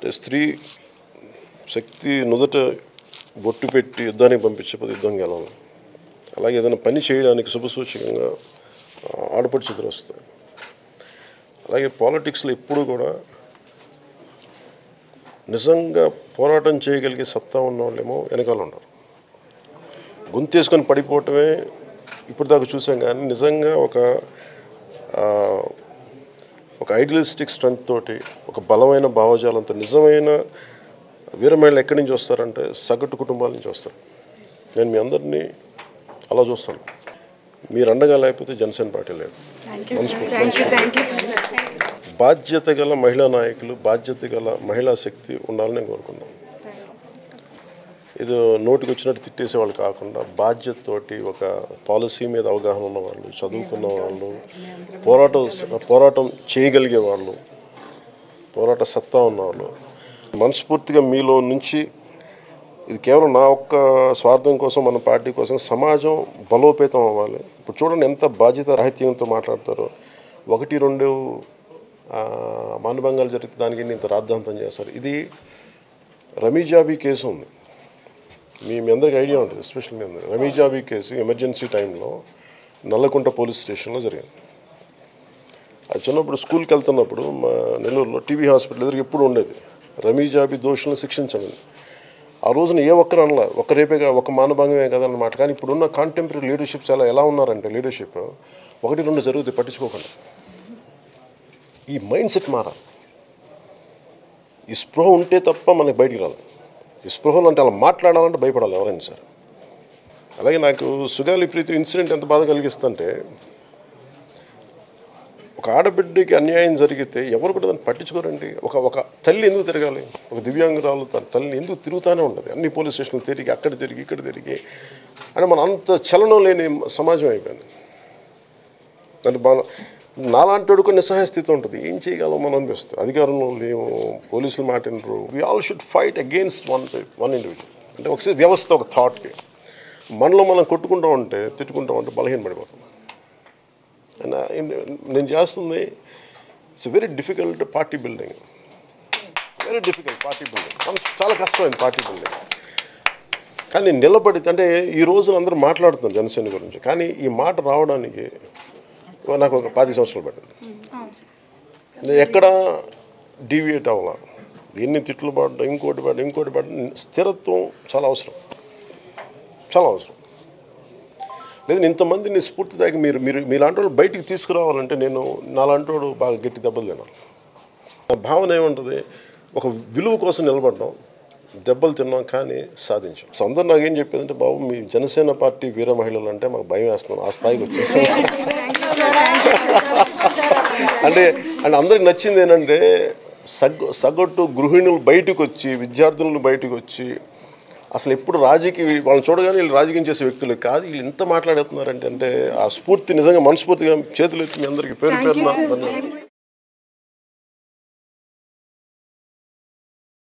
అంటే స్త్రీ శక్తి నుదట బొట్టు పెట్టి యుద్ధానికి పంపించకపోతే యుద్ధం గెలవాలి అలాగే ఏదైనా పని చేయడానికి శుభసూచకంగా ఆ, ఆడపడి చిత్రం వస్తాయి అలాగే పాలిటిక్స్లో ఎప్పుడు కూడా నిజంగా పోరాటం చేయగలిగే సత్తా ఉన్న వాళ్ళేమో వెనకాల ఉండరు గొంతేసుకొని పడిపోవటమే ఇప్పుడు దాకా చూసాం కానీ నిజంగా ఒక ఆ, ఒక ఐడియలిస్టిక్ స్ట్రెంగ్త్ తోటి ఒక బలమైన భావజాలంతో నిజమైన వీరమహిళలు ఎక్కడి నుంచి వస్తారంటే సగటు కుటుంబాల నుంచి వస్తారు నేను మీ అందరినీ అలా చూస్తాను మీరు అండగా లేకపోతే జనసేన పార్టీ లేదు thank you thank you sir బాధ్యత గల మహిళా నాయకులు బాధ్యత గల మహిళా శక్తి ఉండాలని కోరుకున్నాం ఏదో నోటికి వచ్చినట్టు తిట్టేసే వాళ్ళు కాకుండా బాధ్యతతోటి ఒక పాలసీ మీద అవగాహన ఉన్న వాళ్ళు చదువుకున్న వాళ్ళు పోరాటం పోరాటం చేయగలిగే వాళ్ళు పోరాట సత్తా ఉన్నవాళ్ళు మనస్ఫూర్తిగా మీలో నుంచి ఇది కేవలం నా ఒక్క స్వార్థం కోసం మన పార్టీ కోసం సమాజం బలోపేతం అవ్వాలి ఇప్పుడు చూడండి ఎంత బాధ్యత రాహిత్యంతో మాట్లాడతారో ఒకటి రెండు ఆ, మానభంగాలు జరిగితే దానికి ఇంత రాద్ధాంతం చేస్తారు ఇది రమీజాబీ కేసు ఉంది మీ మీ అందరికి ఐడియా ఉంటుంది ఎస్పెషల్ మీ అందరికి రమీజాబీ కేసు ఎమర్జెన్సీ టైంలో నల్లకుంట పోలీస్ స్టేషన్లో జరిగింది అది చిన్నప్పుడు స్కూల్కి వెళ్తున్నప్పుడు మా నెల్లూరులో టీవీ హాస్పిటల్ ఎదురుగా ఎప్పుడు ఉండేది రమీజాబీ దోషులను శిక్షించండి ఆ రోజున ఏ ఒక్కరు అనలా ఒక రేపేగా ఒక మానభంగమే కదా అన్నమాట కానీ ఇప్పుడున్న కాంటెంపరీ లీడర్షిప్ చాలా ఎలా ఉన్నారంటే లీడర్షిప్ ఒకటి రెండు జరుగుతాయి పట్టించుకోకుండా ఈ మైండ్ సెట్ మారాలి ఈ స్పృహ ఉంటే తప్ప మనకి బయటికి రాలి ఈ స్పృహలో అంటే అలా మాట్లాడాలంటే భయపడాలి ఎవరైనా సరే అలాగే నాకు సుగాలి ప్రీతి ఇన్సిడెంట్ ఎంత బాధ కలిగిస్తుంటే ఒక ఆడబిడ్డకి అన్యాయం జరిగితే ఎవరు కూడా దాన్ని పట్టించుకోరండి ఒక ఒక తల్లి ఎందుకు తిరగాలి ఒక దివ్యాంగురాలు తన తల్లిని ఎందుకు తిరుగుతూనే ఉంటుంది అన్ని పోలీస్ స్టేషన్లు తిరిగి అక్కడ తిరిగి ఇక్కడ తిరిగి అంటే మన అంత చలనం లేని సమాజం అయిపోయింది అంటే మన నాలాంటి వాడు కూడా నిస్సహాయ స్థితి ఉంటుంది ఏం చేయగలం మనం అనిపిస్తుంది అధికారంలో లేవు పోలీసులు మాటినరు we all should fight against one one individual అంటే ఒకసారి వ్యవస్థ ఒక థాట్కి మనలో మనం కొట్టుకుంటూ ఉంటే తిట్టుకుంటూ ఉంటే బలహీన పడిపోతాం అండ్ నేను చేస్తుంది it's very difficult party building very difficult party building చాలా కష్టమైంది పార్టీ బిల్డింగ్ కానీ నిలబడి అంటే ఈ రోజున అందరూ మాట్లాడుతున్నారు జనసేన గురించి కానీ ఈ మాట రావడానికి నాకు ఒక పది సంవత్సరాలు పట్టింది నేను ఎక్కడ డీవియేట్ అవ్వాల ఎన్ని తిట్లు పడ్డా ఇంకోటి పడ్డా ఇంకోటి పడ్డా స్థిరత్వం చాలా అవసరం చాలా అవసరం లేదు ఇంతమందిని స్ఫూర్తిదాయక మీరు మీరు మీలాంటి వాళ్ళు బయటికి తీసుకురావాలంటే నేను నాలాంటి వాడు బాగా గట్టి దెబ్బలు తినాలి నా భావన ఏముంటుంది ఒక విలువ కోసం నిలబడ్డాం దెబ్బలు తిన్నాం కానీ సాధించాం సో అందరూ నాకేం చెప్పేదంటే బాబు మీ జనసేన పార్టీ వీర మహిళలు అంటే మాకు భయం వేస్తున్నాం ఆ స్థాయికి వచ్చేసాం అంటే అంటే అందరికి నచ్చింది ఏంటంటే సగ్ సగటు గృహిణులు బయటకు వచ్చి విద్యార్థులను బయటకు వచ్చి అసలు ఎప్పుడు రాజకీయ వాళ్ళని చూడగానే వీళ్ళు రాజకీయం చేసే వ్యక్తులు కాదు వీళ్ళు ఎంత మాట్లాడుతున్నారంటే అంటే ఆ స్ఫూర్తి నిజంగా మనస్ఫూర్తిగా చేతులు ఎత్తి మీ అందరికీ పేరు పేరున ధన్యవాదాలు